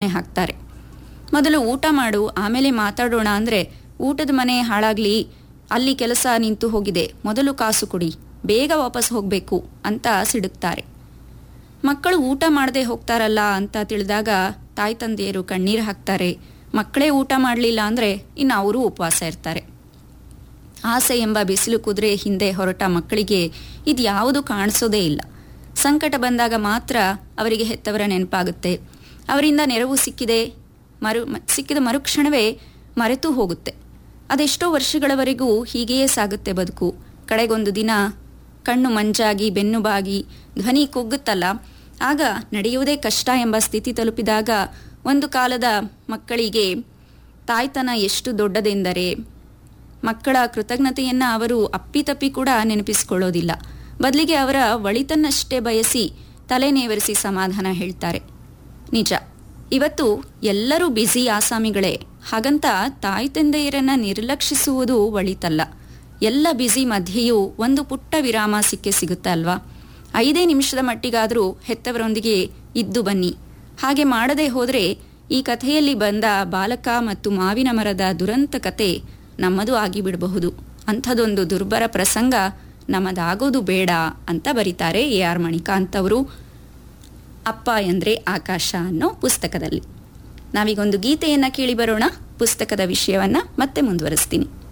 ಪ್ರಶ್ನೆ ಹಾಕ್ತಾರೆ ಮೊದಲು ಊಟ ಮಾಡು ಆಮೇಲೆ ಮಾತಾಡೋಣ ಅಂದರೆ ಊಟದ ಮನೆ ಹಾಳಾಗ್ಲಿ ಅಲ್ಲಿ ಕೆಲಸ ನಿಂತು ಹೋಗಿದೆ ಮೊದಲು ಕಾಸು ಕೊಡಿ ಬೇಗ ವಾಪಸ್ ಹೋಗಬೇಕು ಅಂತ ಸಿಡುಕ್ತಾರೆ ಮಕ್ಕಳು ಊಟ ಮಾಡದೆ ಹೋಗ್ತಾರಲ್ಲ ಅಂತ ತಿಳಿದಾಗ ತಾಯಿ ತಂದೆಯರು ಕಣ್ಣೀರು ಹಾಕ್ತಾರೆ ಮಕ್ಕಳೇ ಊಟ ಮಾಡಲಿಲ್ಲ ಅಂದರೆ ಇನ್ನು ಅವರು ಉಪವಾಸ ಇರ್ತಾರೆ ಆಸೆ ಎಂಬ ಬಿಸಿಲು ಕುದುರೆ ಹಿಂದೆ ಹೊರಟ ಮಕ್ಕಳಿಗೆ ಇದು ಯಾವುದು ಕಾಣಿಸೋದೇ ಇಲ್ಲ ಸಂಕಟ ಬಂದಾಗ ಮಾತ್ರ ಅವರಿಗೆ ಹೆತ್ತವರ ನೆನಪಾಗುತ್ತೆ ಅವರಿಂದ ನೆರವು ಸಿಕ್ಕಿದೆ ಮರು ಮ- ಸಿಕ್ಕಿದ ಮರುಕ್ಷಣವೇ ಮರೆತು ಹೋಗುತ್ತೆ ಅದೆಷ್ಟೋ ವರ್ಷಗಳವರೆಗೂ ಹೀಗೆಯೇ ಸಾಗುತ್ತೆ ಬದುಕು ಕಡೆಗೊಂದು ದಿನ ಕಣ್ಣು ಮಂಜಾಗಿ ಬೆನ್ನು ಬಾಗಿ ಧ್ವನಿ ಕುಗ್ಗುತ್ತಲ್ಲ ಆಗ ನಡೆಯುವುದೇ ಕಷ್ಟ ಎಂಬ ಸ್ಥಿತಿ ತಲುಪಿದಾಗ ಒಂದು ಕಾಲದ ಮಕ್ಕಳಿಗೆ ತಾಯ್ತನ ಎಷ್ಟು ದೊಡ್ಡದೆಂದರೆ ಮಕ್ಕಳ ಕೃತಜ್ಞತೆಯನ್ನ ಅವರು ಅಪ್ಪಿತಪ್ಪಿ ಕೂಡ ನೆನಪಿಸಿಕೊಳ್ಳೋದಿಲ್ಲ ಬದಲಿಗೆ ಅವರ ಒಳಿತನ್ನಷ್ಟೇ ಬಯಸಿ ತಲೆ ನೇವರಿಸಿ ಸಮಾಧಾನ ಹೇಳ್ತಾರೆ ನಿಜ ಇವತ್ತು ಎಲ್ಲರೂ ಬ್ಯುಸಿ ಆಸಾಮಿಗಳೇ ಹಾಗಂತ ತಾಯಿ ತಂದೆಯರನ್ನ ನಿರ್ಲಕ್ಷಿಸುವುದು ಒಳಿತಲ್ಲ ಎಲ್ಲ ಬ್ಯುಸಿ ಮಧ್ಯೆಯೂ ಒಂದು ಪುಟ್ಟ ವಿರಾಮ ಸಿಕ್ಕೇ ಸಿಗುತ್ತೆ ಅಲ್ವಾ ಐದೇ ನಿಮಿಷದ ಮಟ್ಟಿಗಾದರೂ ಹೆತ್ತವರೊಂದಿಗೆ ಇದ್ದು ಬನ್ನಿ ಹಾಗೆ ಮಾಡದೆ ಹೋದರೆ ಈ ಕಥೆಯಲ್ಲಿ ಬಂದ ಬಾಲಕ ಮತ್ತು ಮಾವಿನ ಮರದ ದುರಂತ ಕತೆ ನಮ್ಮದು ಆಗಿಬಿಡಬಹುದು ಅಂಥದೊಂದು ದುರ್ಬರ ಪ್ರಸಂಗ ನಮ್ಮದಾಗೋದು ಬೇಡ ಅಂತ ಬರೀತಾರೆ ಎ ಆರ್ ಮಣಿಕಾಂತ್ ಅವರು ಅಪ್ಪ ಎಂದ್ರೆ ಆಕಾಶ ಅನ್ನೋ ಪುಸ್ತಕದಲ್ಲಿ ನಾವೀಗೊಂದು ಗೀತೆಯನ್ನ ಕೇಳಿ ಬರೋಣ ಪುಸ್ತಕದ ವಿಷಯವನ್ನ ಮತ್ತೆ ಮುಂದುವರಿಸ್ತೀನಿ